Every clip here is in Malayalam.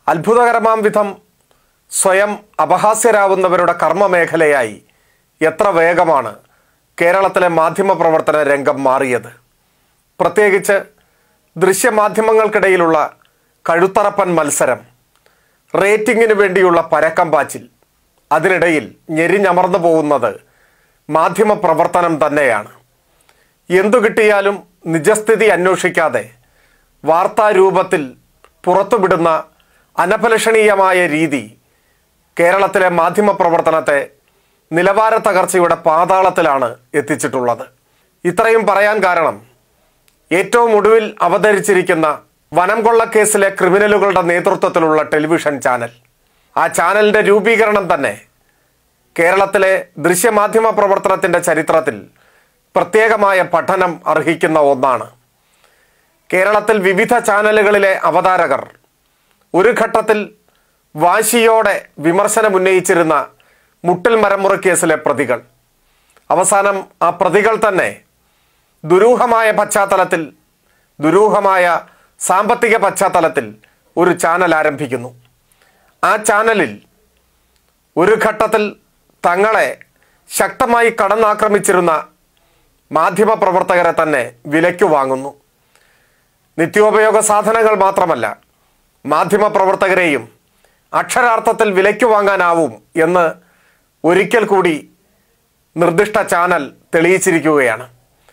അത്ഭുതകരമാം വിധം സ്വയം അപഹാസ്യരാവുന്നവരുടെ കർമ്മമേഖലയായി എത്ര വേഗമാണ് കേരളത്തിലെ മാധ്യമപ്രവർത്തന രംഗം മാറിയത് പ്രത്യേകിച്ച് ദൃശ്യമാധ്യമങ്ങൾക്കിടയിലുള്ള കഴുത്തറപ്പൻ മത്സരം റേറ്റിംഗിന് വേണ്ടിയുള്ള പരക്കം പാച്ചിൽ അതിനിടയിൽ ഞെരിഞ്ഞമർന്നു പോകുന്നത് മാധ്യമപ്രവർത്തനം തന്നെയാണ് എന്തു കിട്ടിയാലും നിജസ്ഥിതി അന്വേഷിക്കാതെ വാർത്താരൂപത്തിൽ പുറത്തുവിടുന്ന അനഫലഷണീയമായ രീതി കേരളത്തിലെ മാധ്യമപ്രവർത്തനത്തെ നിലവാര തകർച്ചയുടെ പാതാളത്തിലാണ് എത്തിച്ചിട്ടുള്ളത് ഇത്രയും പറയാൻ കാരണം ഏറ്റവും ഒടുവിൽ അവതരിച്ചിരിക്കുന്ന വനം കൊള്ളക്കേസിലെ ക്രിമിനലുകളുടെ നേതൃത്വത്തിലുള്ള ടെലിവിഷൻ ചാനൽ ആ ചാനലിൻ്റെ രൂപീകരണം തന്നെ കേരളത്തിലെ ദൃശ്യമാധ്യമ പ്രവർത്തനത്തിൻ്റെ ചരിത്രത്തിൽ പ്രത്യേകമായ പഠനം അർഹിക്കുന്ന ഒന്നാണ് കേരളത്തിൽ വിവിധ ചാനലുകളിലെ അവതാരകർ ഒരു ഘട്ടത്തിൽ വാശിയോടെ വിമർശനമുന്നയിച്ചിരുന്ന മുട്ടിൽ മരമുറ കേസിലെ പ്രതികൾ അവസാനം ആ പ്രതികൾ തന്നെ ദുരൂഹമായ പശ്ചാത്തലത്തിൽ ദുരൂഹമായ സാമ്പത്തിക പശ്ചാത്തലത്തിൽ ഒരു ചാനൽ ആരംഭിക്കുന്നു ആ ചാനലിൽ ഒരു ഘട്ടത്തിൽ തങ്ങളെ ശക്തമായി കടന്നാക്രമിച്ചിരുന്ന മാധ്യമപ്രവർത്തകരെ തന്നെ വിലയ്ക്ക് വാങ്ങുന്നു നിത്യോപയോഗ സാധനങ്ങൾ മാത്രമല്ല മാധ്യമപ്രവർത്തകരെയും അക്ഷരാർത്ഥത്തിൽ വിലയ്ക്ക് വാങ്ങാനാവും എന്ന് ഒരിക്കൽ കൂടി നിർദ്ദിഷ്ട ചാനൽ തെളിയിച്ചിരിക്കുകയാണ്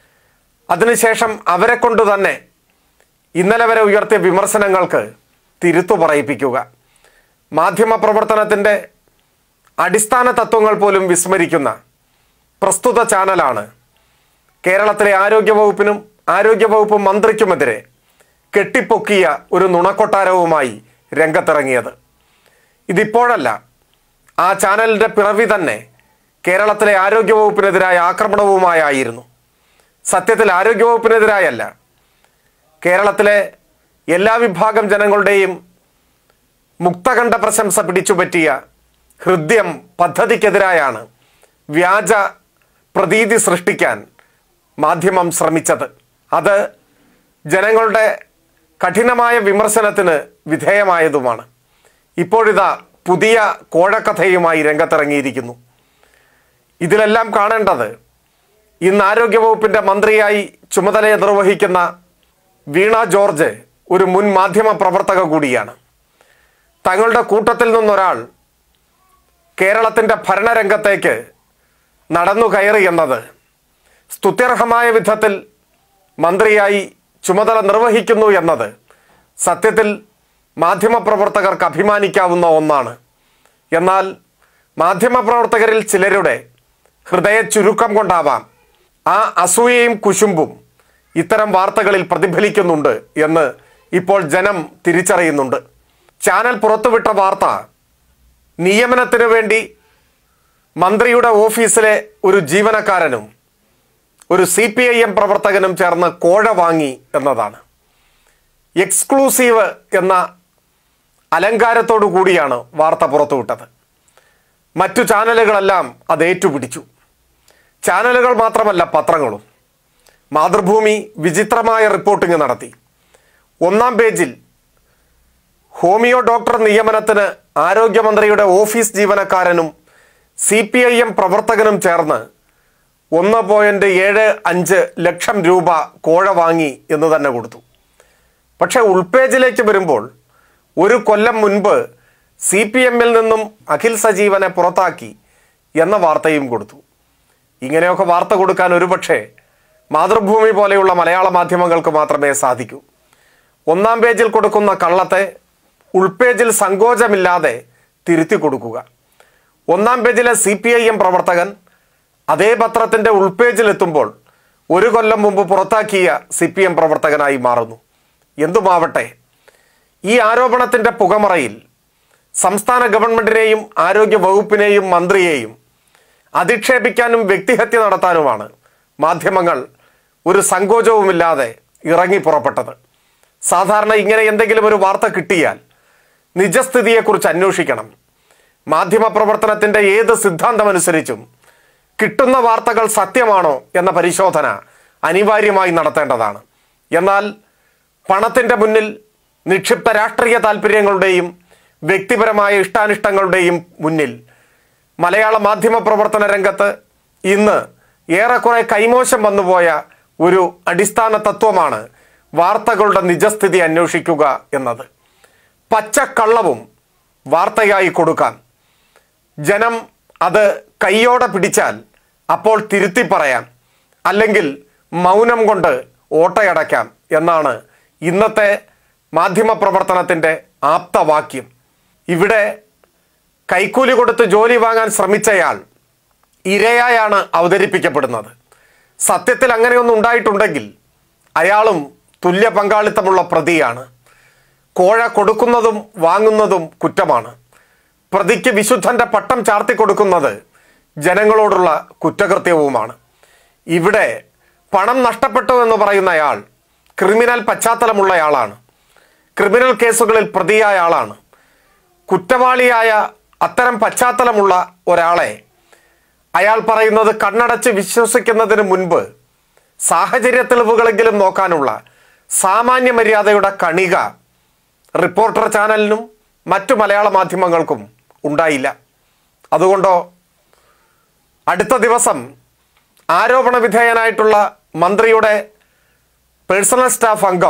അതിനുശേഷം അവരെ കൊണ്ട് തന്നെ ഇന്നലെ വരെ ഉയർത്തിയ വിമർശനങ്ങൾക്ക് തിരുത്തു പറയിപ്പിക്കുക മാധ്യമപ്രവർത്തനത്തിൻ്റെ അടിസ്ഥാന തത്വങ്ങൾ പോലും വിസ്മരിക്കുന്ന പ്രസ്തുത ചാനലാണ് കേരളത്തിലെ ആരോഗ്യവകുപ്പിനും ആരോഗ്യവകുപ്പ് മന്ത്രിക്കുമെതിരെ കെട്ടിപ്പൊക്കിയ ഒരു നുണക്കൊട്ടാരവുമായി രംഗത്തിറങ്ങിയത് ഇതിപ്പോഴല്ല ആ ചാനലിൻ്റെ പിറവി തന്നെ കേരളത്തിലെ ആരോഗ്യവകുപ്പിനെതിരായ ആക്രമണവുമായായിരുന്നു സത്യത്തിൽ ആരോഗ്യവകുപ്പിനെതിരായല്ല കേരളത്തിലെ എല്ലാ വിഭാഗം ജനങ്ങളുടെയും മുക്തകണ്ഠ പ്രശംസ പിടിച്ചുപറ്റിയ ഹൃദ്യം പദ്ധതിക്കെതിരായാണ് വ്യാജ പ്രതീതി സൃഷ്ടിക്കാൻ മാധ്യമം ശ്രമിച്ചത് അത് ജനങ്ങളുടെ കഠിനമായ വിമർശനത്തിന് വിധേയമായതുമാണ് ഇപ്പോഴിതാ പുതിയ കോഴക്കഥയുമായി രംഗത്തിറങ്ങിയിരിക്കുന്നു ഇതിലെല്ലാം കാണേണ്ടത് ഇന്ന് ആരോഗ്യവകുപ്പിൻ്റെ മന്ത്രിയായി ചുമതല നിർവഹിക്കുന്ന വീണ ജോർജ് ഒരു മുൻ മാധ്യമ പ്രവർത്തക കൂടിയാണ് തങ്ങളുടെ കൂട്ടത്തിൽ നിന്നൊരാൾ കേരളത്തിൻ്റെ ഭരണരംഗത്തേക്ക് നടന്നു കയറി എന്നത് സ്തുത്യർഹമായ വിധത്തിൽ മന്ത്രിയായി ചുമതല നിർവഹിക്കുന്നു എന്നത് സത്യത്തിൽ മാധ്യമപ്രവർത്തകർക്ക് അഭിമാനിക്കാവുന്ന ഒന്നാണ് എന്നാൽ മാധ്യമപ്രവർത്തകരിൽ ചിലരുടെ ഹൃദയ ചുരുക്കം കൊണ്ടാവാം ആ അസൂയയും കുശുമ്പും ഇത്തരം വാർത്തകളിൽ പ്രതിഫലിക്കുന്നുണ്ട് എന്ന് ഇപ്പോൾ ജനം തിരിച്ചറിയുന്നുണ്ട് ചാനൽ പുറത്തുവിട്ട വാർത്ത നിയമനത്തിനു വേണ്ടി മന്ത്രിയുടെ ഓഫീസിലെ ഒരു ജീവനക്കാരനും ഒരു സി പി ഐ എം പ്രവർത്തകനും ചേർന്ന് കോഴ വാങ്ങി എന്നതാണ് എക്സ്ക്ലൂസീവ് എന്ന അലങ്കാരത്തോടു കൂടിയാണ് വാർത്ത പുറത്തുവിട്ടത് മറ്റു ചാനലുകളെല്ലാം അത് ഏറ്റുപിടിച്ചു ചാനലുകൾ മാത്രമല്ല പത്രങ്ങളും മാതൃഭൂമി വിചിത്രമായ റിപ്പോർട്ടിംഗ് നടത്തി ഒന്നാം പേജിൽ ഹോമിയോ ഡോക്ടർ നിയമനത്തിന് ആരോഗ്യമന്ത്രിയുടെ ഓഫീസ് ജീവനക്കാരനും സി പി ഐ എം പ്രവർത്തകനും ചേർന്ന് ഒന്ന് പോയിന്റ് ഏഴ് അഞ്ച് ലക്ഷം രൂപ കോഴ വാങ്ങി എന്ന് തന്നെ കൊടുത്തു പക്ഷേ ഉൾപേജിലേക്ക് വരുമ്പോൾ ഒരു കൊല്ലം മുൻപ് സി പി എമ്മിൽ നിന്നും അഖിൽ സജീവനെ പുറത്താക്കി എന്ന വാർത്തയും കൊടുത്തു ഇങ്ങനെയൊക്കെ വാർത്ത കൊടുക്കാൻ ഒരുപക്ഷെ മാതൃഭൂമി പോലെയുള്ള മലയാള മാധ്യമങ്ങൾക്ക് മാത്രമേ സാധിക്കൂ ഒന്നാം പേജിൽ കൊടുക്കുന്ന കള്ളത്തെ ഉൾപേജിൽ സങ്കോചമില്ലാതെ തിരുത്തി കൊടുക്കുക ഒന്നാം പേജിലെ സി പി ഐ എം പ്രവർത്തകൻ അതേ പത്രത്തിൻ്റെ ഉൾപേജിലെത്തുമ്പോൾ ഒരു കൊല്ലം മുമ്പ് പുറത്താക്കിയ സി പി എം പ്രവർത്തകനായി മാറുന്നു എന്തുമാവട്ടെ ഈ ആരോപണത്തിൻ്റെ പുകമറയിൽ സംസ്ഥാന ഗവൺമെന്റിനെയും ആരോഗ്യ വകുപ്പിനെയും മന്ത്രിയെയും അധിക്ഷേപിക്കാനും വ്യക്തിഹത്യ നടത്താനുമാണ് മാധ്യമങ്ങൾ ഒരു സങ്കോചവുമില്ലാതെ ഇറങ്ങി പുറപ്പെട്ടത് സാധാരണ ഇങ്ങനെ എന്തെങ്കിലും ഒരു വാർത്ത കിട്ടിയാൽ നിജസ്ഥിതിയെക്കുറിച്ച് അന്വേഷിക്കണം മാധ്യമപ്രവർത്തനത്തിൻ്റെ ഏത് സിദ്ധാന്തമനുസരിച്ചും കിട്ടുന്ന വാർത്തകൾ സത്യമാണോ എന്ന പരിശോധന അനിവാര്യമായി നടത്തേണ്ടതാണ് എന്നാൽ പണത്തിൻ്റെ മുന്നിൽ നിക്ഷിപ്ത രാഷ്ട്രീയ താല്പര്യങ്ങളുടെയും വ്യക്തിപരമായ ഇഷ്ടാനിഷ്ടങ്ങളുടെയും മുന്നിൽ മലയാള മാധ്യമ പ്രവർത്തന രംഗത്ത് ഇന്ന് ഏറെക്കുറെ കൈമോശം വന്നുപോയ ഒരു അടിസ്ഥാന തത്വമാണ് വാർത്തകളുടെ നിജസ്ഥിതി അന്വേഷിക്കുക എന്നത് പച്ചക്കള്ളവും വാർത്തയായി കൊടുക്കാൻ ജനം അത് കൈയോടെ പിടിച്ചാൽ അപ്പോൾ തിരുത്തി പറയാം അല്ലെങ്കിൽ മൗനം കൊണ്ട് ഓട്ടയടയ്ക്കാം എന്നാണ് ഇന്നത്തെ മാധ്യമ പ്രവർത്തനത്തിൻ്റെ ആപ്തവാക്യം ഇവിടെ കൈക്കൂലി കൊടുത്ത് ജോലി വാങ്ങാൻ ശ്രമിച്ചയാൾ ഇരയായാണ് അവതരിപ്പിക്കപ്പെടുന്നത് സത്യത്തിൽ അങ്ങനെയൊന്നും ഉണ്ടായിട്ടുണ്ടെങ്കിൽ അയാളും തുല്യ പങ്കാളിത്തമുള്ള പ്രതിയാണ് കോഴ കൊടുക്കുന്നതും വാങ്ങുന്നതും കുറ്റമാണ് പ്രതിക്ക് വിശുദ്ധന്റെ പട്ടം ചാർത്തി കൊടുക്കുന്നത് ജനങ്ങളോടുള്ള കുറ്റകൃത്യവുമാണ് ഇവിടെ പണം നഷ്ടപ്പെട്ടു എന്ന് പറയുന്നയാൾ ക്രിമിനൽ പശ്ചാത്തലമുള്ളയാളാണ് ക്രിമിനൽ കേസുകളിൽ പ്രതിയായ ആളാണ് കുറ്റവാളിയായ അത്തരം പശ്ചാത്തലമുള്ള ഒരാളെ അയാൾ പറയുന്നത് കണ്ണടച്ച് വിശ്വസിക്കുന്നതിന് മുൻപ് സാഹചര്യ തെളിവുകളെങ്കിലും നോക്കാനുള്ള സാമാന്യ മര്യാദയുടെ കണിക റിപ്പോർട്ടർ ചാനലിനും മറ്റു മലയാള മാധ്യമങ്ങൾക്കും ഉണ്ടായില്ല അതുകൊണ്ടോ അടുത്ത ദിവസം ആരോപണ വിധേയനായിട്ടുള്ള മന്ത്രിയുടെ പേഴ്സണൽ സ്റ്റാഫ് അംഗം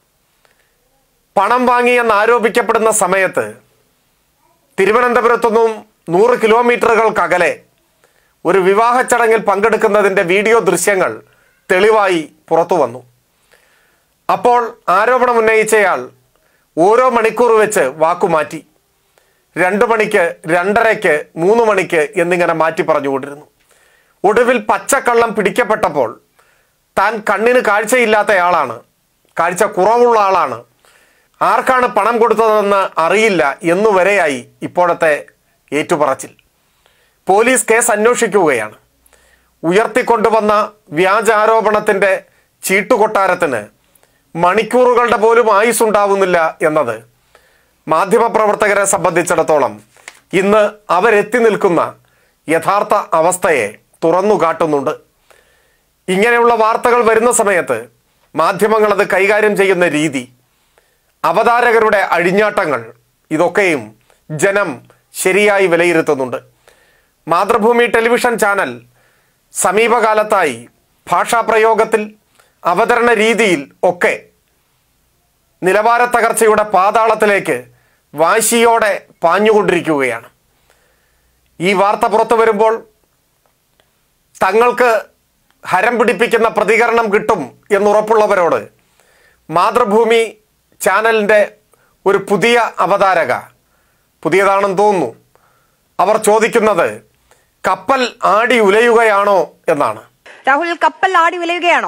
പണം വാങ്ങിയെന്ന് ആരോപിക്കപ്പെടുന്ന സമയത്ത് തിരുവനന്തപുരത്തുനിന്നും നൂറ് കിലോമീറ്ററുകൾക്കകലെ ഒരു വിവാഹ ചടങ്ങിൽ പങ്കെടുക്കുന്നതിൻ്റെ വീഡിയോ ദൃശ്യങ്ങൾ തെളിവായി പുറത്തു വന്നു അപ്പോൾ ആരോപണം ഉന്നയിച്ചയാൾ ഓരോ മണിക്കൂർ വെച്ച് വാക്കുമാറ്റി രണ്ട് മണിക്ക് രണ്ടരയ്ക്ക് മൂന്ന് മണിക്ക് എന്നിങ്ങനെ മാറ്റി പറഞ്ഞുകൊണ്ടിരുന്നു ഒടുവിൽ പച്ചക്കള്ളം പിടിക്കപ്പെട്ടപ്പോൾ താൻ കണ്ണിന് കാഴ്ചയില്ലാത്തയാളാണ് കാഴ്ച കുറവുള്ള ആളാണ് ആർക്കാണ് പണം കൊടുത്തതെന്ന് അറിയില്ല എന്നുവരെയായി ഇപ്പോഴത്തെ ഏറ്റുപറച്ചിൽ പോലീസ് കേസ് അന്വേഷിക്കുകയാണ് ഉയർത്തിക്കൊണ്ടുവന്ന വ്യാജ ആരോപണത്തിൻ്റെ ചീട്ടുകൊട്ടാരത്തിന് മണിക്കൂറുകളുടെ പോലും ആയുസ് ഉണ്ടാവുന്നില്ല എന്നത് മാധ്യമപ്രവർത്തകരെ സംബന്ധിച്ചിടത്തോളം ഇന്ന് അവരെത്തി നിൽക്കുന്ന യഥാർത്ഥ അവസ്ഥയെ തുറന്നു കാട്ടുന്നുണ്ട് ഇങ്ങനെയുള്ള വാർത്തകൾ വരുന്ന സമയത്ത് മാധ്യമങ്ങൾ അത് കൈകാര്യം ചെയ്യുന്ന രീതി അവതാരകരുടെ അഴിഞ്ഞാട്ടങ്ങൾ ഇതൊക്കെയും ജനം ശരിയായി വിലയിരുത്തുന്നുണ്ട് മാതൃഭൂമി ടെലിവിഷൻ ചാനൽ സമീപകാലത്തായി ഭാഷാപ്രയോഗത്തിൽ അവതരണ രീതിയിൽ ഒക്കെ നിലവാര തകർച്ചയുടെ പാതാളത്തിലേക്ക് വാശിയോടെ പാഞ്ഞുകൊണ്ടിരിക്കുകയാണ് ഈ വാർത്ത പുറത്തു വരുമ്പോൾ തങ്ങൾക്ക് ഹരം പിടിപ്പിക്കുന്ന പ്രതികരണം കിട്ടും എന്നുറപ്പുള്ളവരോട് മാതൃഭൂമി ചാനലിൻ്റെ ഒരു പുതിയ അവതാരക പുതിയതാണെന്ന് തോന്നുന്നു അവർ ചോദിക്കുന്നത് കപ്പൽ ആടി ഉലയുകയാണോ എന്നാണ് രാഹുൽ കപ്പൽ ആടി വിലയുകയാണോ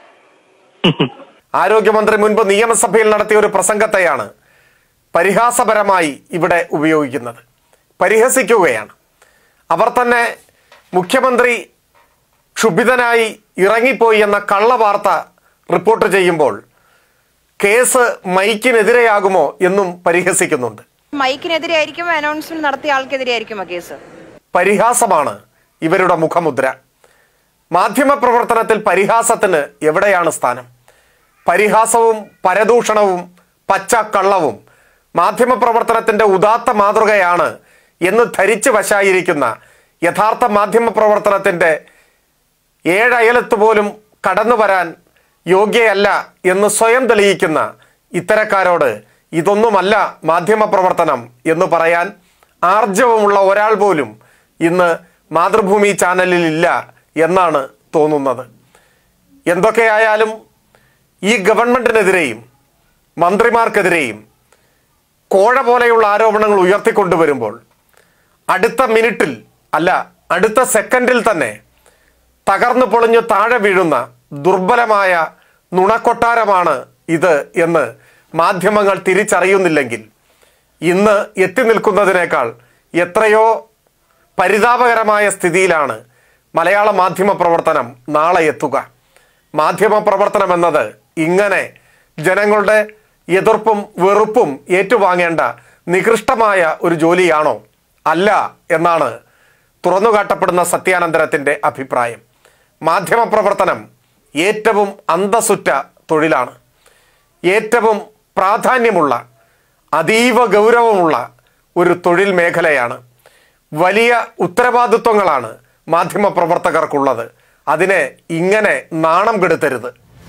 ആരോഗ്യമന്ത്രി മുൻപ് നിയമസഭയിൽ നടത്തിയ ഒരു പ്രസംഗത്തെയാണ് പരിഹാസപരമായി ഇവിടെ ഉപയോഗിക്കുന്നത് പരിഹസിക്കുകയാണ് അവർ തന്നെ മുഖ്യമന്ത്രി ക്ഷുഭിതനായി ഇറങ്ങിപ്പോയി എന്ന കള്ളവാർത്ത റിപ്പോർട്ട് ചെയ്യുമ്പോൾ കേസ് മൈക്കിനെതിരെയാകുമോ എന്നും പരിഹസിക്കുന്നുണ്ട് മൈക്കിനെതിരെ ആയിരിക്കും അനൗൺസ്മെന്റ് നടത്തിയ ആൾക്കെതിരെ ആയിരിക്കുമോ കേസ് പരിഹാസമാണ് ഇവരുടെ മുഖമുദ്ര മാധ്യമപ്രവർത്തനത്തിൽ പരിഹാസത്തിന് എവിടെയാണ് സ്ഥാനം പരിഹാസവും പരദൂഷണവും പച്ചക്കള്ളവും മാധ്യമപ്രവർത്തനത്തിന്റെ ഉദാത്ത മാതൃകയാണ് എന്ന് ധരിച്ചു വശായിരിക്കുന്ന യഥാർത്ഥ മാധ്യമപ്രവർത്തനത്തിന്റെ ഏഴയലത്ത് പോലും കടന്നു വരാൻ യോഗ്യയല്ല എന്ന് സ്വയം തെളിയിക്കുന്ന ഇത്തരക്കാരോട് ഇതൊന്നുമല്ല മാധ്യമപ്രവർത്തനം എന്ന് പറയാൻ ആർജവമുള്ള ഒരാൾ പോലും ഇന്ന് മാതൃഭൂമി ചാനലിൽ ഇല്ല എന്നാണ് തോന്നുന്നത് എന്തൊക്കെയായാലും ഈ ഗവൺമെന്റിനെതിരെയും മന്ത്രിമാർക്കെതിരെയും കോഴ പോലെയുള്ള ആരോപണങ്ങൾ ഉയർത്തിക്കൊണ്ടുവരുമ്പോൾ അടുത്ത മിനിറ്റിൽ അല്ല അടുത്ത സെക്കൻഡിൽ തന്നെ തകർന്നു പൊളിഞ്ഞു താഴെ വീഴുന്ന ദുർബലമായ നുണക്കൊട്ടാരമാണ് ഇത് എന്ന് മാധ്യമങ്ങൾ തിരിച്ചറിയുന്നില്ലെങ്കിൽ ഇന്ന് എത്തി നിൽക്കുന്നതിനേക്കാൾ എത്രയോ പരിതാപകരമായ സ്ഥിതിയിലാണ് മലയാള മാധ്യമ പ്രവർത്തനം നാളെ എത്തുക മാധ്യമ പ്രവർത്തനം എന്നത് ഇങ്ങനെ ജനങ്ങളുടെ എതിർപ്പും വെറുപ്പും ഏറ്റുവാങ്ങേണ്ട നികൃഷ്ടമായ ഒരു ജോലിയാണോ അല്ല എന്നാണ് തുറന്നുകാട്ടപ്പെടുന്ന സത്യാനന്തരത്തിൻ്റെ അഭിപ്രായം മാധ്യമപ്രവർത്തനം ഏറ്റവും അന്തസുറ്റ തൊഴിലാണ് ഏറ്റവും പ്രാധാന്യമുള്ള അതീവ ഗൗരവമുള്ള ഒരു തൊഴിൽ മേഖലയാണ് വലിയ ഉത്തരവാദിത്വങ്ങളാണ് മാധ്യമപ്രവർത്തകർക്കുള്ളത് അതിനെ ഇങ്ങനെ നാണം കെടുത്തരുത്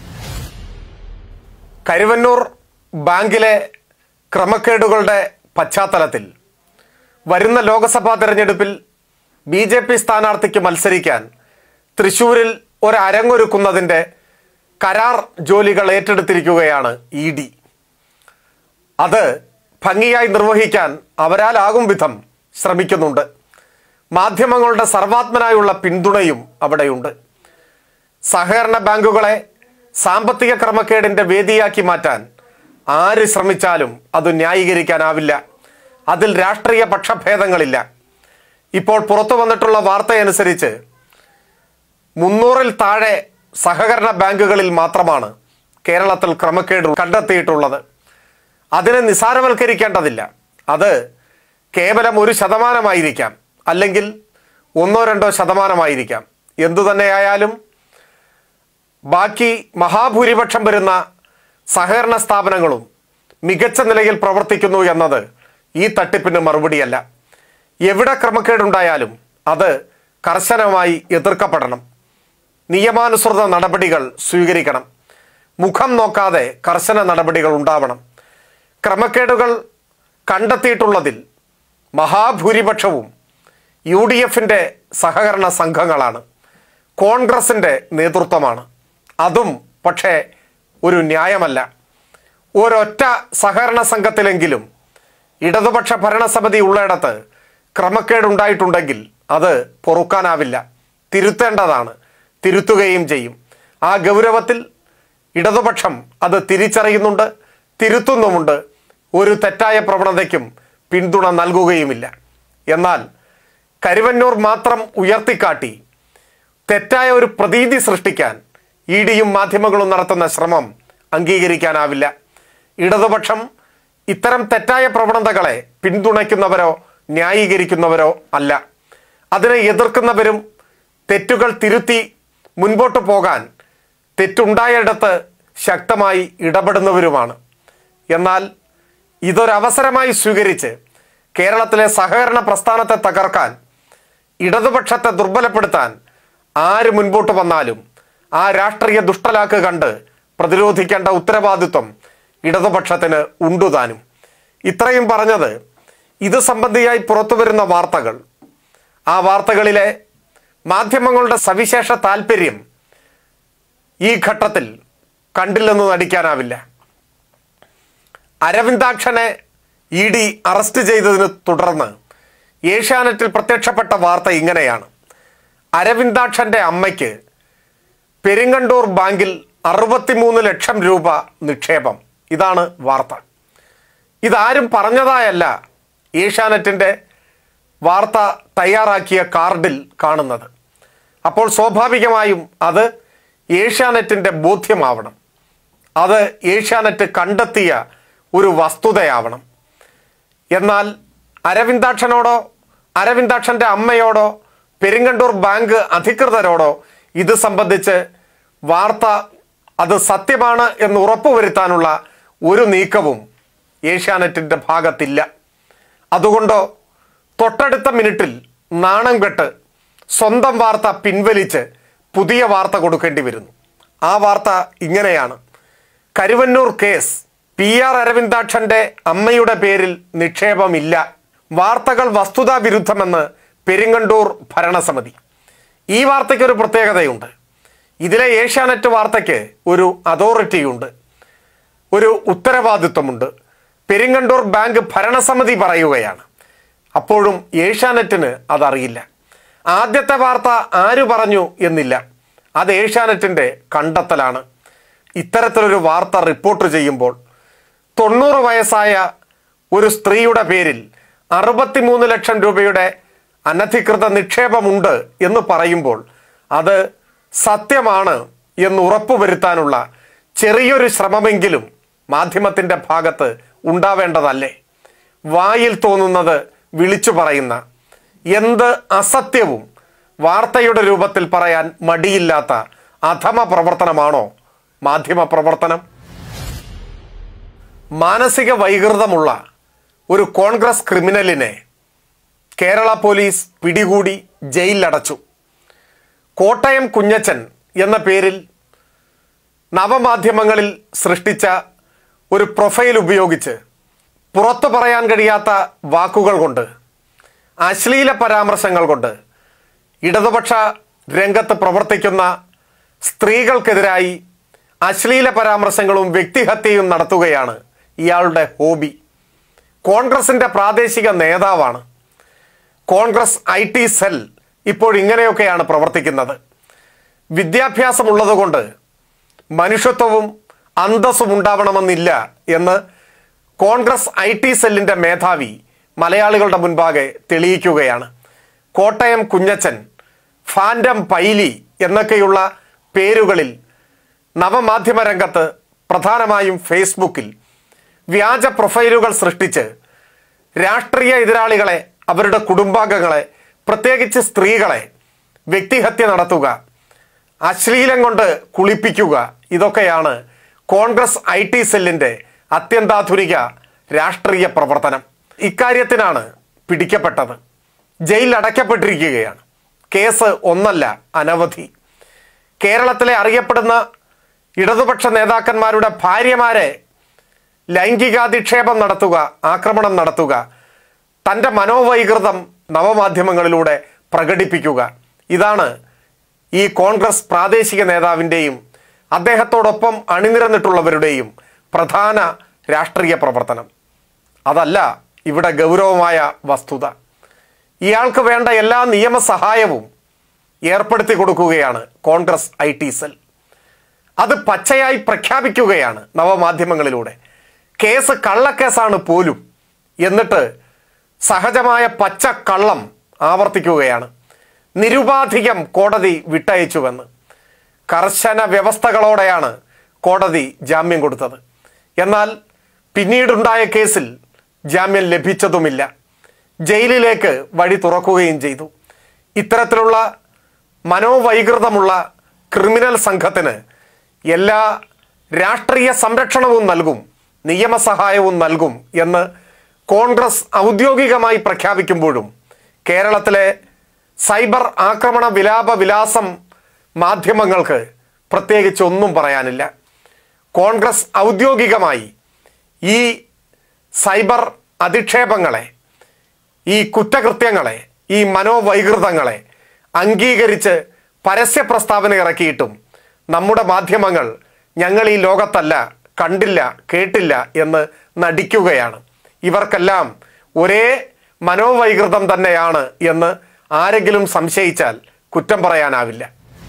കരുവന്നൂർ ബാങ്കിലെ ക്രമക്കേടുകളുടെ പശ്ചാത്തലത്തിൽ വരുന്ന ലോക്സഭാ തെരഞ്ഞെടുപ്പിൽ ബി ജെ പി സ്ഥാനാർത്ഥിക്ക് മത്സരിക്കാൻ തൃശൂരിൽ ഒരരങ്ങൊരുക്കുന്നതിൻ്റെ കരാർ ജോലികൾ ഏറ്റെടുത്തിരിക്കുകയാണ് ഇ ഡി അത് ഭംഗിയായി നിർവഹിക്കാൻ അവരാലാകും വിധം ശ്രമിക്കുന്നുണ്ട് മാധ്യമങ്ങളുടെ സർവാത്മനായുള്ള പിന്തുണയും അവിടെയുണ്ട് സഹകരണ ബാങ്കുകളെ സാമ്പത്തിക ക്രമക്കേടിന്റെ വേദിയാക്കി മാറ്റാൻ ആര് ശ്രമിച്ചാലും അത് ന്യായീകരിക്കാനാവില്ല അതിൽ രാഷ്ട്രീയ പക്ഷഭേദങ്ങളില്ല ഇപ്പോൾ പുറത്തു വന്നിട്ടുള്ള വാർത്തയനുസരിച്ച് മുന്നൂറിൽ താഴെ സഹകരണ ബാങ്കുകളിൽ മാത്രമാണ് കേരളത്തിൽ ക്രമക്കേട് കണ്ടെത്തിയിട്ടുള്ളത് അതിനെ നിസാരവൽക്കരിക്കേണ്ടതില്ല അത് കേവലം ഒരു ശതമാനമായിരിക്കാം അല്ലെങ്കിൽ ഒന്നോ രണ്ടോ ശതമാനമായിരിക്കാം എന്തു തന്നെയായാലും ബാക്കി മഹാഭൂരിപക്ഷം വരുന്ന സഹകരണ സ്ഥാപനങ്ങളും മികച്ച നിലയിൽ പ്രവർത്തിക്കുന്നു എന്നത് ഈ തട്ടിപ്പിന് മറുപടിയല്ല എവിടെ ക്രമക്കേടുണ്ടായാലും അത് കർശനമായി എതിർക്കപ്പെടണം നിയമാനുസൃത നടപടികൾ സ്വീകരിക്കണം മുഖം നോക്കാതെ കർശന നടപടികൾ ഉണ്ടാവണം ക്രമക്കേടുകൾ കണ്ടെത്തിയിട്ടുള്ളതിൽ മഹാഭൂരിപക്ഷവും യു ഡി എഫിൻ്റെ സഹകരണ സംഘങ്ങളാണ് കോൺഗ്രസിൻ്റെ നേതൃത്വമാണ് അതും പക്ഷേ ഒരു ന്യായമല്ല ഒരൊറ്റ സഹകരണ സംഘത്തിലെങ്കിലും ഇടതുപക്ഷ ഭരണസമിതി ഉള്ളിടത്ത് ക്രമക്കേടുണ്ടായിട്ടുണ്ടെങ്കിൽ അത് പൊറുക്കാനാവില്ല തിരുത്തേണ്ടതാണ് തിരുത്തുകയും ചെയ്യും ആ ഗൗരവത്തിൽ ഇടതുപക്ഷം അത് തിരിച്ചറിയുന്നുണ്ട് തിരുത്തുന്നുമുണ്ട് ഒരു തെറ്റായ പ്രവണതയ്ക്കും പിന്തുണ നൽകുകയുമില്ല എന്നാൽ കരുവന്നൂർ മാത്രം ഉയർത്തിക്കാട്ടി തെറ്റായ ഒരു പ്രതീതി സൃഷ്ടിക്കാൻ ഇ ഡിയും മാധ്യമങ്ങളും നടത്തുന്ന ശ്രമം അംഗീകരിക്കാനാവില്ല ഇടതുപക്ഷം ഇത്തരം തെറ്റായ പ്രവണതകളെ പിന്തുണയ്ക്കുന്നവരോ ന്യായീകരിക്കുന്നവരോ അല്ല അതിനെ എതിർക്കുന്നവരും തെറ്റുകൾ തിരുത്തി മുൻപോട്ട് പോകാൻ തെറ്റുണ്ടായിടത്ത് ശക്തമായി ഇടപെടുന്നവരുമാണ് എന്നാൽ ഇതൊരവസരമായി സ്വീകരിച്ച് കേരളത്തിലെ സഹകരണ പ്രസ്ഥാനത്തെ തകർക്കാൻ ഇടതുപക്ഷത്തെ ദുർബലപ്പെടുത്താൻ ആര് മുൻപോട്ട് വന്നാലും ആ രാഷ്ട്രീയ ദുഷ്ടലാക്ക് കണ്ട് പ്രതിരോധിക്കേണ്ട ഉത്തരവാദിത്വം ഇടതുപക്ഷത്തിന് ഉണ്ടുതാനും ഇത്രയും പറഞ്ഞത് ഇത് സംബന്ധിയായി പുറത്തുവരുന്ന വാർത്തകൾ ആ വാർത്തകളിലെ മാധ്യമങ്ങളുടെ സവിശേഷ താല്പര്യം ഈ ഘട്ടത്തിൽ കണ്ടില്ലെന്ന് നടിക്കാനാവില്ല അരവിന്ദാക്ഷനെ ഇ ഡി അറസ്റ്റ് ചെയ്തതിന് തുടർന്ന് ഏഷ്യാനെറ്റിൽ പ്രത്യക്ഷപ്പെട്ട വാർത്ത ഇങ്ങനെയാണ് അരവിന്ദാക്ഷന്റെ അമ്മയ്ക്ക് പെരിങ്ങണ്ടൂർ ബാങ്കിൽ അറുപത്തിമൂന്ന് ലക്ഷം രൂപ നിക്ഷേപം ഇതാണ് വാർത്ത ഇതാരും പറഞ്ഞതായല്ല ഏഷ്യാനെറ്റിൻ്റെ വാർത്ത തയ്യാറാക്കിയ കാർഡിൽ കാണുന്നത് അപ്പോൾ സ്വാഭാവികമായും അത് ഏഷ്യാനെറ്റിൻ്റെ ബോധ്യമാവണം അത് ഏഷ്യാനെറ്റ് കണ്ടെത്തിയ ഒരു വസ്തുതയാവണം എന്നാൽ അരവിന്ദാക്ഷനോടോ അരവിന്ദാക്ഷന്റെ അമ്മയോടോ പെരിങ്ങണ്ടൂർ ബാങ്ക് അധികൃതരോടോ ഇത് സംബന്ധിച്ച് വാർത്ത അത് സത്യമാണ് എന്ന് ഉറപ്പുവരുത്താനുള്ള ഒരു നീക്കവും ഏഷ്യാനെറ്റിന്റെ ഭാഗത്തില്ല അതുകൊണ്ടോ തൊട്ടടുത്ത മിനിറ്റിൽ നാണം കെട്ട് സ്വന്തം വാർത്ത പിൻവലിച്ച് പുതിയ വാർത്ത കൊടുക്കേണ്ടി വരുന്നു ആ വാർത്ത ഇങ്ങനെയാണ് കരുവന്നൂർ കേസ് പി ആർ അരവിന്ദാക്ഷന്റെ അമ്മയുടെ പേരിൽ നിക്ഷേപമില്ല വാർത്തകൾ വസ്തുതാ വിരുദ്ധമെന്ന് പെരിങ്ങണ്ടൂർ ഭരണസമിതി ഈ വാർത്തയ്ക്ക് ഒരു പ്രത്യേകതയുണ്ട് ഇതിലെ ഏഷ്യാനെറ്റ് വാർത്തയ്ക്ക് ഒരു അതോറിറ്റിയുണ്ട് ഒരു ഉത്തരവാദിത്വമുണ്ട് പെരിങ്ങണ്ടൂർ ബാങ്ക് ഭരണസമിതി പറയുകയാണ് അപ്പോഴും ഏഷ്യാനെറ്റിന് അതറിയില്ല ആദ്യത്തെ വാർത്ത ആര് പറഞ്ഞു എന്നില്ല അത് ഏഷ്യാനെറ്റിൻ്റെ കണ്ടെത്തലാണ് ഇത്തരത്തിലൊരു വാർത്ത റിപ്പോർട്ട് ചെയ്യുമ്പോൾ തൊണ്ണൂറ് വയസ്സായ ഒരു സ്ത്രീയുടെ പേരിൽ അറുപത്തിമൂന്ന് ലക്ഷം രൂപയുടെ അനധികൃത നിക്ഷേപമുണ്ട് എന്ന് പറയുമ്പോൾ അത് സത്യമാണ് എന്ന് ഉറപ്പുവരുത്താനുള്ള ചെറിയൊരു ശ്രമമെങ്കിലും മാധ്യമത്തിൻ്റെ ഭാഗത്ത് ഉണ്ടാവേണ്ടതല്ലേ വായിൽ തോന്നുന്നത് വിളിച്ചു പറയുന്ന എന്ത് അസത്യവും വാർത്തയുടെ രൂപത്തിൽ പറയാൻ മടിയില്ലാത്ത അധമ പ്രവർത്തനമാണോ മാധ്യമ പ്രവർത്തനം മാനസിക വൈകൃതമുള്ള ഒരു കോൺഗ്രസ് ക്രിമിനലിനെ കേരള പോലീസ് പിടികൂടി ജയിലിലടച്ചു കോട്ടയം കുഞ്ഞച്ചൻ എന്ന പേരിൽ നവമാധ്യമങ്ങളിൽ സൃഷ്ടിച്ച ഒരു പ്രൊഫൈൽ ഉപയോഗിച്ച് പുറത്തു പറയാൻ കഴിയാത്ത വാക്കുകൾ കൊണ്ട് അശ്ലീല പരാമർശങ്ങൾ കൊണ്ട് ഇടതുപക്ഷ രംഗത്ത് പ്രവർത്തിക്കുന്ന സ്ത്രീകൾക്കെതിരായി അശ്ലീല പരാമർശങ്ങളും വ്യക്തിഹത്യയും നടത്തുകയാണ് ഇയാളുടെ ഹോബി കോൺഗ്രസിൻ്റെ പ്രാദേശിക നേതാവാണ് കോൺഗ്രസ് ഐ ടി സെൽ ഇപ്പോൾ ഇങ്ങനെയൊക്കെയാണ് പ്രവർത്തിക്കുന്നത് വിദ്യാഭ്യാസമുള്ളതുകൊണ്ട് മനുഷ്യത്വവും അന്തസ്സും ഉണ്ടാവണമെന്നില്ല എന്ന് കോൺഗ്രസ് ഐ ടി സെല്ലിൻ്റെ മേധാവി മലയാളികളുടെ മുൻപാകെ തെളിയിക്കുകയാണ് കോട്ടയം കുഞ്ഞച്ചൻ ഫാൻഡം പൈലി എന്നൊക്കെയുള്ള പേരുകളിൽ നവമാധ്യമ രംഗത്ത് പ്രധാനമായും ഫേസ്ബുക്കിൽ വ്യാജ പ്രൊഫൈലുകൾ സൃഷ്ടിച്ച് രാഷ്ട്രീയ എതിരാളികളെ അവരുടെ കുടുംബാംഗങ്ങളെ പ്രത്യേകിച്ച് സ്ത്രീകളെ വ്യക്തിഹത്യ നടത്തുക അശ്ലീലം കൊണ്ട് കുളിപ്പിക്കുക ഇതൊക്കെയാണ് കോൺഗ്രസ് ഐ ടി സെല്ലിൻ്റെ അത്യന്താധുനിക രാഷ്ട്രീയ പ്രവർത്തനം ഇക്കാര്യത്തിനാണ് പിടിക്കപ്പെട്ടത് ജയിലിൽ അടയ്ക്കപ്പെട്ടിരിക്കുകയാണ് കേസ് ഒന്നല്ല അനവധി കേരളത്തിലെ അറിയപ്പെടുന്ന ഇടതുപക്ഷ നേതാക്കന്മാരുടെ ഭാര്യമാരെ ലൈംഗികാധിക്ഷേപം നടത്തുക ആക്രമണം നടത്തുക തൻ്റെ മനോവൈകൃതം നവമാധ്യമങ്ങളിലൂടെ പ്രകടിപ്പിക്കുക ഇതാണ് ഈ കോൺഗ്രസ് പ്രാദേശിക നേതാവിൻ്റെയും അദ്ദേഹത്തോടൊപ്പം അണിനിരന്നിട്ടുള്ളവരുടെയും പ്രധാന രാഷ്ട്രീയ പ്രവർത്തനം അതല്ല ഇവിടെ ഗൗരവമായ വസ്തുത ഇയാൾക്ക് വേണ്ട എല്ലാ നിയമസഹായവും ഏർപ്പെടുത്തി കൊടുക്കുകയാണ് കോൺഗ്രസ് ഐ ടി സെൽ അത് പച്ചയായി പ്രഖ്യാപിക്കുകയാണ് നവമാധ്യമങ്ങളിലൂടെ കേസ് കള്ളക്കേസാണ് പോലും എന്നിട്ട് സഹജമായ പച്ച കള്ളം ആവർത്തിക്കുകയാണ് നിരുപാധികം കോടതി വിട്ടയച്ചുവെന്ന് കർശന വ്യവസ്ഥകളോടെയാണ് കോടതി ജാമ്യം കൊടുത്തത് എന്നാൽ പിന്നീടുണ്ടായ കേസിൽ ജാമ്യം ലഭിച്ചതുമില്ല ജയിലിലേക്ക് വഴി തുറക്കുകയും ചെയ്തു ഇത്തരത്തിലുള്ള മനോവൈകൃതമുള്ള ക്രിമിനൽ സംഘത്തിന് എല്ലാ രാഷ്ട്രീയ സംരക്ഷണവും നൽകും നിയമസഹായവും നൽകും എന്ന് കോൺഗ്രസ് ഔദ്യോഗികമായി പ്രഖ്യാപിക്കുമ്പോഴും കേരളത്തിലെ സൈബർ ആക്രമണ വിലാപ വിലാസം മാധ്യമങ്ങൾക്ക് പ്രത്യേകിച്ച് ഒന്നും പറയാനില്ല കോൺഗ്രസ് ഔദ്യോഗികമായി ഈ സൈബർ അധിക്ഷേപങ്ങളെ ഈ കുറ്റകൃത്യങ്ങളെ ഈ മനോവൈകൃതങ്ങളെ അംഗീകരിച്ച് പരസ്യ പ്രസ്താവന ഇറക്കിയിട്ടും നമ്മുടെ മാധ്യമങ്ങൾ ഞങ്ങൾ ഈ ലോകത്തല്ല കണ്ടില്ല കേട്ടില്ല എന്ന് നടിക്കുകയാണ് ഇവർക്കെല്ലാം ഒരേ മനോവൈകൃതം തന്നെയാണ് എന്ന് ആരെങ്കിലും സംശയിച്ചാൽ കുറ്റം പറയാനാവില്ല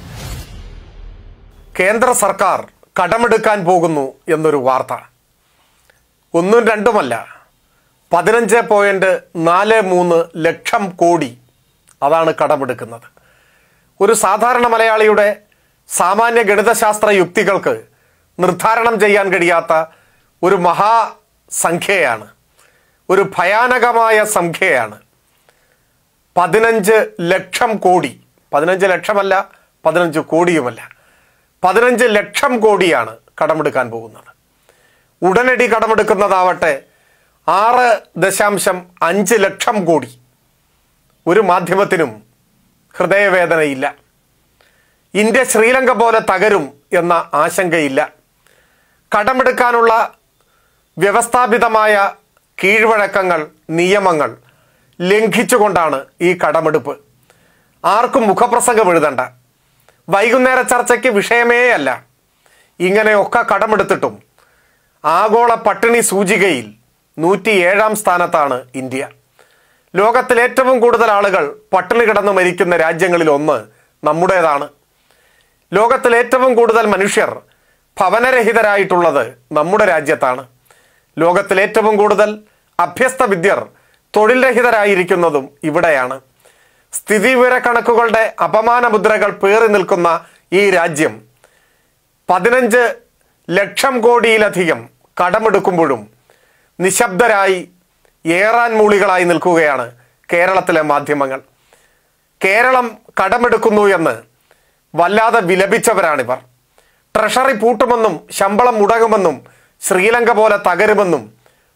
കേന്ദ്ര സർക്കാർ കടമെടുക്കാൻ പോകുന്നു എന്നൊരു വാർത്ത ഒന്നും രണ്ടുമല്ല പതിനഞ്ച് പോയിന്റ് നാല് മൂന്ന് ലക്ഷം കോടി അതാണ് കടമെടുക്കുന്നത് ഒരു സാധാരണ മലയാളിയുടെ സാമാന്യ ഗണിതശാസ്ത്ര യുക്തികൾക്ക് നിർദ്ധാരണം ചെയ്യാൻ കഴിയാത്ത ഒരു മഹാസംഖ്യയാണ് ഒരു ഭയാനകമായ സംഖ്യയാണ് പതിനഞ്ച് ലക്ഷം കോടി പതിനഞ്ച് ലക്ഷമല്ല പതിനഞ്ച് കോടിയുമല്ല പതിനഞ്ച് ലക്ഷം കോടിയാണ് കടമെടുക്കാൻ പോകുന്നത് ഉടനടി കടമെടുക്കുന്നതാവട്ടെ ആറ് ദശാംശം അഞ്ച് ലക്ഷം കോടി ഒരു മാധ്യമത്തിനും ഹൃദയവേദനയില്ല ഇന്ത്യ ശ്രീലങ്ക പോലെ തകരും എന്ന ആശങ്കയില്ല കടമെടുക്കാനുള്ള വ്യവസ്ഥാപിതമായ കീഴ്വഴക്കങ്ങൾ നിയമങ്ങൾ ലംഘിച്ചുകൊണ്ടാണ് ഈ കടമെടുപ്പ് ആർക്കും മുഖപ്രസംഗം എഴുതണ്ട വൈകുന്നേര ചർച്ചയ്ക്ക് വിഷയമേ അല്ല ഇങ്ങനെയൊക്കെ കടമെടുത്തിട്ടും ആഗോള പട്ടിണി സൂചികയിൽ നൂറ്റി ഏഴാം സ്ഥാനത്താണ് ഇന്ത്യ ലോകത്തിൽ ഏറ്റവും കൂടുതൽ ആളുകൾ പട്ടിണി കിടന്ന് മരിക്കുന്ന രാജ്യങ്ങളിൽ ഒന്ന് നമ്മുടേതാണ് ലോകത്തിൽ ഏറ്റവും കൂടുതൽ മനുഷ്യർ ഭവനരഹിതരായിട്ടുള്ളത് നമ്മുടെ രാജ്യത്താണ് ലോകത്തിൽ ഏറ്റവും കൂടുതൽ അഭ്യസ്ത വിദ്യർ തൊഴിൽ രഹിതരായിരിക്കുന്നതും ഇവിടെയാണ് സ്ഥിതിവിവരക്കണക്കുകളുടെ അപമാന മുദ്രകൾ പേറി നിൽക്കുന്ന ഈ രാജ്യം പതിനഞ്ച് ലക്ഷം കോടിയിലധികം കടമെടുക്കുമ്പോഴും നിശബ്ദരായി ഏറാൻ മൂളികളായി നിൽക്കുകയാണ് കേരളത്തിലെ മാധ്യമങ്ങൾ കേരളം കടമെടുക്കുന്നു എന്ന് വല്ലാതെ വിലപിച്ചവരാണിവർ ട്രഷറി പൂട്ടുമെന്നും ശമ്പളം മുടങ്ങുമെന്നും ശ്രീലങ്ക പോലെ തകരുമെന്നും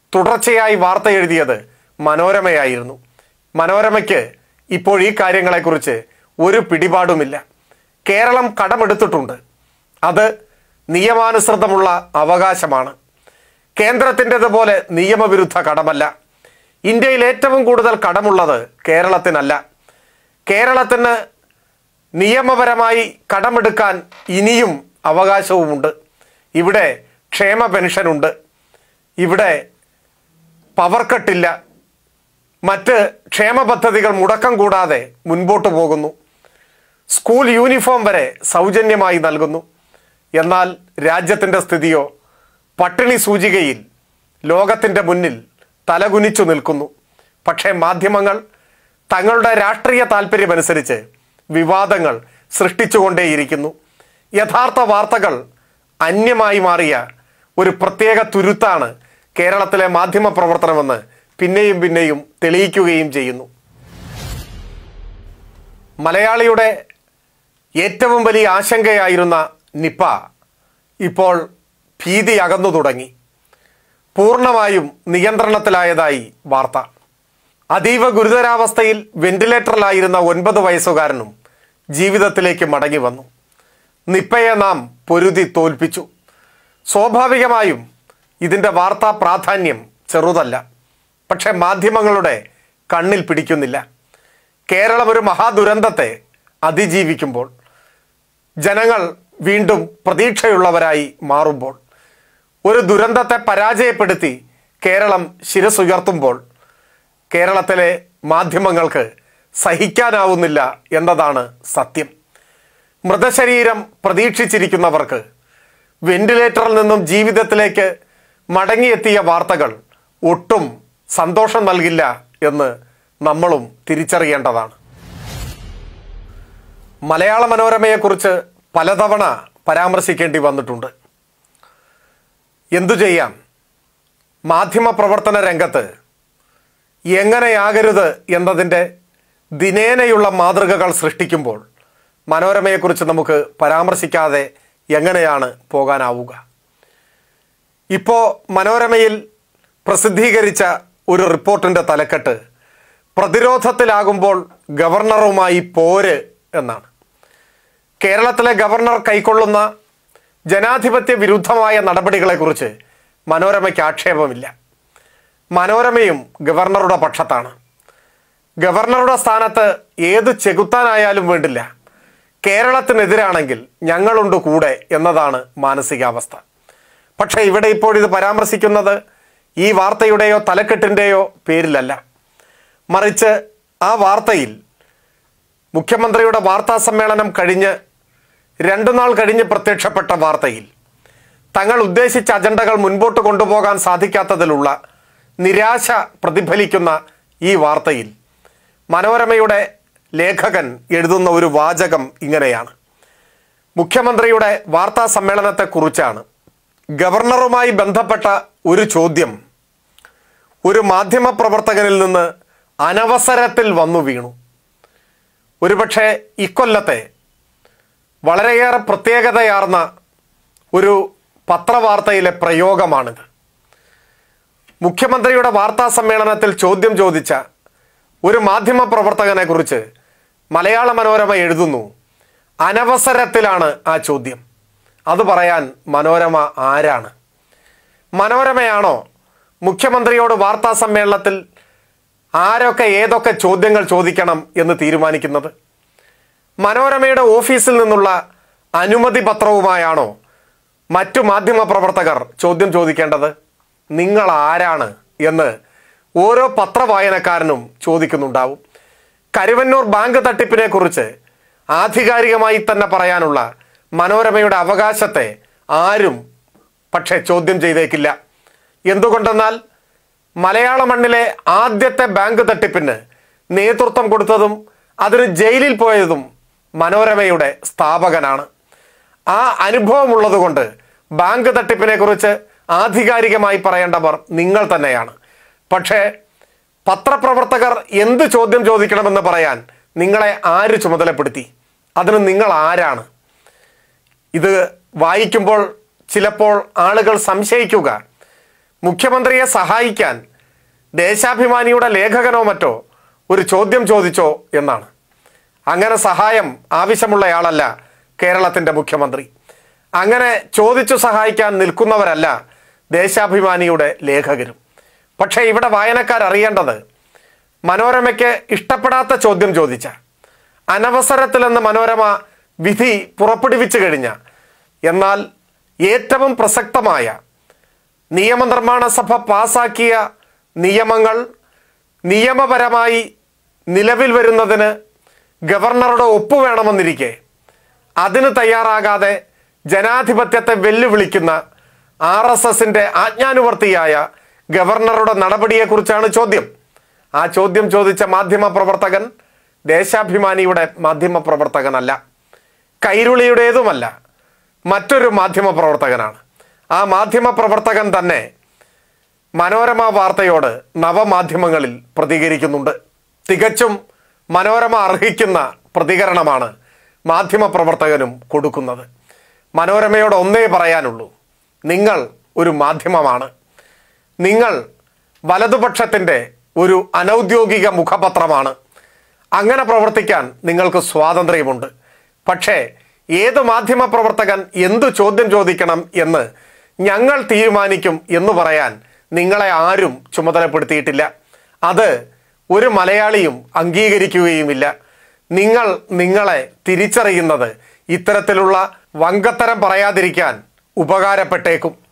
തുടർച്ചയായി വാർത്ത എഴുതിയത് മനോരമയായിരുന്നു മനോരമയ്ക്ക് ഇപ്പോൾ ഈ കാര്യങ്ങളെക്കുറിച്ച് ഒരു പിടിപാടുമില്ല കേരളം കടമെടുത്തിട്ടുണ്ട് അത് നിയമാനുസൃതമുള്ള അവകാശമാണ് കേന്ദ്രത്തിൻ്റെതുപോലെ നിയമവിരുദ്ധ കടമല്ല ഇന്ത്യയിൽ ഏറ്റവും കൂടുതൽ കടമുള്ളത് കേരളത്തിനല്ല കേരളത്തിന് നിയമപരമായി കടമെടുക്കാൻ ഇനിയും അവകാശവുമുണ്ട് ഇവിടെ ക്ഷേമ പെൻഷനുണ്ട് ഇവിടെ പവർ കട്ടില്ല മറ്റ് ക്ഷേമ പദ്ധതികൾ മുടക്കം കൂടാതെ മുൻപോട്ട് പോകുന്നു സ്കൂൾ യൂണിഫോം വരെ സൗജന്യമായി നൽകുന്നു എന്നാൽ രാജ്യത്തിൻ്റെ സ്ഥിതിയോ പട്ടിണി സൂചികയിൽ ലോകത്തിൻ്റെ മുന്നിൽ തലകുനിച്ചു നിൽക്കുന്നു പക്ഷേ മാധ്യമങ്ങൾ തങ്ങളുടെ രാഷ്ട്രീയ താല്പര്യമനുസരിച്ച് വിവാദങ്ങൾ സൃഷ്ടിച്ചുകൊണ്ടേയിരിക്കുന്നു യഥാർത്ഥ വാർത്തകൾ അന്യമായി മാറിയ ഒരു പ്രത്യേക തുരുത്താണ് കേരളത്തിലെ മാധ്യമ പ്രവർത്തനമെന്ന് പിന്നെയും പിന്നെയും തെളിയിക്കുകയും ചെയ്യുന്നു മലയാളിയുടെ ഏറ്റവും വലിയ ആശങ്കയായിരുന്ന നിപ്പ ഇപ്പോൾ ഭീതി അകന്നു തുടങ്ങി പൂർണ്ണമായും നിയന്ത്രണത്തിലായതായി വാർത്ത അതീവ ഗുരുതരാവസ്ഥയിൽ വെന്റിലേറ്ററിലായിരുന്ന ഒൻപത് വയസ്സുകാരനും ജീവിതത്തിലേക്ക് മടങ്ങി വന്നു നിപ്പയെ നാം പൊരുതി തോൽപ്പിച്ചു സ്വാഭാവികമായും ഇതിൻ്റെ വാർത്താ പ്രാധാന്യം ചെറുതല്ല പക്ഷെ മാധ്യമങ്ങളുടെ കണ്ണിൽ പിടിക്കുന്നില്ല കേരളം ഒരു മഹാദുരന്തത്തെ അതിജീവിക്കുമ്പോൾ ജനങ്ങൾ വീണ്ടും പ്രതീക്ഷയുള്ളവരായി മാറുമ്പോൾ ഒരു ദുരന്തത്തെ പരാജയപ്പെടുത്തി കേരളം ശിരസുയർത്തുമ്പോൾ കേരളത്തിലെ മാധ്യമങ്ങൾക്ക് സഹിക്കാനാവുന്നില്ല എന്നതാണ് സത്യം മൃതശരീരം പ്രതീക്ഷിച്ചിരിക്കുന്നവർക്ക് വെന്റിലേറ്ററിൽ നിന്നും ജീവിതത്തിലേക്ക് മടങ്ങിയെത്തിയ വാർത്തകൾ ഒട്ടും സന്തോഷം നൽകില്ല എന്ന് നമ്മളും തിരിച്ചറിയേണ്ടതാണ് മലയാള മനോരമയെക്കുറിച്ച് പലതവണ പരാമർശിക്കേണ്ടി വന്നിട്ടുണ്ട് എന്തു ചെയ്യാം മാധ്യമ പ്രവർത്തന രംഗത്ത് എങ്ങനെയാകരുത് എന്നതിൻ്റെ ദിനേനയുള്ള മാതൃകകൾ സൃഷ്ടിക്കുമ്പോൾ മനോരമയെക്കുറിച്ച് നമുക്ക് പരാമർശിക്കാതെ എങ്ങനെയാണ് പോകാനാവുക ഇപ്പോൾ മനോരമയിൽ പ്രസിദ്ധീകരിച്ച ഒരു റിപ്പോർട്ടിൻ്റെ തലക്കെട്ട് പ്രതിരോധത്തിലാകുമ്പോൾ ഗവർണറുമായി പോര് എന്നാണ് കേരളത്തിലെ ഗവർണർ കൈക്കൊള്ളുന്ന ജനാധിപത്യ വിരുദ്ധമായ നടപടികളെക്കുറിച്ച് മനോരമയ്ക്ക് ആക്ഷേപമില്ല മനോരമയും ഗവർണറുടെ പക്ഷത്താണ് ഗവർണറുടെ സ്ഥാനത്ത് ഏത് ചെകുത്താനായാലും വേണ്ടില്ല കേരളത്തിനെതിരാണെങ്കിൽ ഞങ്ങളുണ്ട് കൂടെ എന്നതാണ് മാനസികാവസ്ഥ പക്ഷേ ഇവിടെ ഇപ്പോൾ ഇത് പരാമർശിക്കുന്നത് ഈ വാർത്തയുടെയോ തലക്കെട്ടിൻ്റെയോ പേരിലല്ല മറിച്ച് ആ വാർത്തയിൽ മുഖ്യമന്ത്രിയുടെ വാർത്താ സമ്മേളനം കഴിഞ്ഞ് രണ്ടു നാൾ കഴിഞ്ഞ് പ്രത്യക്ഷപ്പെട്ട വാർത്തയിൽ തങ്ങൾ ഉദ്ദേശിച്ച അജണ്ടകൾ മുൻപോട്ട് കൊണ്ടുപോകാൻ സാധിക്കാത്തതിലുള്ള നിരാശ പ്രതിഫലിക്കുന്ന ഈ വാർത്തയിൽ മനോരമയുടെ ലേഖകൻ എഴുതുന്ന ഒരു വാചകം ഇങ്ങനെയാണ് മുഖ്യമന്ത്രിയുടെ വാർത്താ സമ്മേളനത്തെക്കുറിച്ചാണ് ഗവർണറുമായി ബന്ധപ്പെട്ട ഒരു ചോദ്യം ഒരു മാധ്യമപ്രവർത്തകനിൽ നിന്ന് അനവസരത്തിൽ വന്നു വീണു ഒരുപക്ഷെ ഇക്കൊല്ലത്തെ വളരെയേറെ പ്രത്യേകതയാർന്ന ഒരു പത്രവാർത്തയിലെ പ്രയോഗമാണിത് മുഖ്യമന്ത്രിയുടെ വാർത്താ സമ്മേളനത്തിൽ ചോദ്യം ചോദിച്ച ഒരു മാധ്യമ പ്രവർത്തകനെ കുറിച്ച് മലയാള മനോരമ എഴുതുന്നു അനവസരത്തിലാണ് ആ ചോദ്യം അത് പറയാൻ മനോരമ ആരാണ് മനോരമയാണോ മുഖ്യമന്ത്രിയോട് വാർത്താ സമ്മേളനത്തിൽ ആരൊക്കെ ഏതൊക്കെ ചോദ്യങ്ങൾ ചോദിക്കണം എന്ന് തീരുമാനിക്കുന്നത് മനോരമയുടെ ഓഫീസിൽ നിന്നുള്ള അനുമതി പത്രവുമായാണോ മറ്റു മാധ്യമ പ്രവർത്തകർ ചോദ്യം ചോദിക്കേണ്ടത് നിങ്ങൾ ആരാണ് എന്ന് ഓരോ പത്രവായനക്കാരനും ചോദിക്കുന്നുണ്ടാവും കരുവന്നൂർ ബാങ്ക് തട്ടിപ്പിനെ കുറിച്ച് ആധികാരികമായി തന്നെ പറയാനുള്ള മനോരമയുടെ അവകാശത്തെ ആരും പക്ഷേ ചോദ്യം ചെയ്തേക്കില്ല എന്തുകൊണ്ടെന്നാൽ മലയാള മണ്ണിലെ ആദ്യത്തെ ബാങ്ക് തട്ടിപ്പിന് നേതൃത്വം കൊടുത്തതും അതിന് ജയിലിൽ പോയതും മനോരമയുടെ സ്ഥാപകനാണ് ആ അനുഭവമുള്ളതുകൊണ്ട് ബാങ്ക് തട്ടിപ്പിനെ കുറിച്ച് ആധികാരികമായി പറയേണ്ടവർ നിങ്ങൾ തന്നെയാണ് പക്ഷേ പത്രപ്രവർത്തകർ എന്ത് ചോദ്യം ചോദിക്കണമെന്ന് പറയാൻ നിങ്ങളെ ആര് ചുമതലപ്പെടുത്തി അതിന് നിങ്ങൾ ആരാണ് ഇത് വായിക്കുമ്പോൾ ചിലപ്പോൾ ആളുകൾ സംശയിക്കുക മുഖ്യമന്ത്രിയെ സഹായിക്കാൻ ദേശാഭിമാനിയുടെ ലേഖകനോ മറ്റോ ഒരു ചോദ്യം ചോദിച്ചോ എന്നാണ് അങ്ങനെ സഹായം ആവശ്യമുള്ളയാളല്ല കേരളത്തിൻ്റെ മുഖ്യമന്ത്രി അങ്ങനെ ചോദിച്ചു സഹായിക്കാൻ നിൽക്കുന്നവരല്ല ദേശാഭിമാനിയുടെ ലേഖകരും പക്ഷേ ഇവിടെ വായനക്കാർ അറിയേണ്ടത് മനോരമയ്ക്ക് ഇഷ്ടപ്പെടാത്ത ചോദ്യം ചോദിച്ച അനവസരത്തിലെന്ന് മനോരമ വിധി പുറപ്പെടുവിച്ചു കഴിഞ്ഞ എന്നാൽ ഏറ്റവും പ്രസക്തമായ നിയമനിർമ്മാണ സഭ പാസാക്കിയ നിയമങ്ങൾ നിയമപരമായി നിലവിൽ വരുന്നതിന് ഗവർണറുടെ ഒപ്പ് വേണമെന്നിരിക്കെ അതിന് തയ്യാറാകാതെ ജനാധിപത്യത്തെ വെല്ലുവിളിക്കുന്ന ആർ എസ് എസിൻ്റെ ആജ്ഞാനുവർത്തിയായ ഗവർണറുടെ നടപടിയെക്കുറിച്ചാണ് ചോദ്യം ആ ചോദ്യം ചോദിച്ച മാധ്യമ പ്രവർത്തകൻ ദേശാഭിമാനിയുടെ മാധ്യമ പ്രവർത്തകനല്ല കൈരുളിയുടേതുമല്ല മറ്റൊരു മാധ്യമ പ്രവർത്തകനാണ് ആ മാധ്യമ പ്രവർത്തകൻ തന്നെ മനോരമ വാർത്തയോട് നവമാധ്യമങ്ങളിൽ പ്രതികരിക്കുന്നുണ്ട് തികച്ചും മനോരമ അർഹിക്കുന്ന പ്രതികരണമാണ് മാധ്യമ പ്രവർത്തകനും കൊടുക്കുന്നത് മനോരമയോട് ഒന്നേ പറയാനുള്ളൂ നിങ്ങൾ ഒരു മാധ്യമമാണ് നിങ്ങൾ വലതുപക്ഷത്തിൻ്റെ ഒരു അനൗദ്യോഗിക മുഖപത്രമാണ് അങ്ങനെ പ്രവർത്തിക്കാൻ നിങ്ങൾക്ക് സ്വാതന്ത്ര്യമുണ്ട് പക്ഷേ ഏത് മാധ്യമ പ്രവർത്തകൻ എന്തു ചോദ്യം ചോദിക്കണം എന്ന് ഞങ്ങൾ തീരുമാനിക്കും എന്ന് പറയാൻ നിങ്ങളെ ആരും ചുമതലപ്പെടുത്തിയിട്ടില്ല അത് ഒരു മലയാളിയും അംഗീകരിക്കുകയുമില്ല നിങ്ങൾ നിങ്ങളെ തിരിച്ചറിയുന്നത് ഇത്തരത്തിലുള്ള വങ്കത്തരം പറയാതിരിക്കാൻ ഉപകാരപ്പെട്ടേക്കും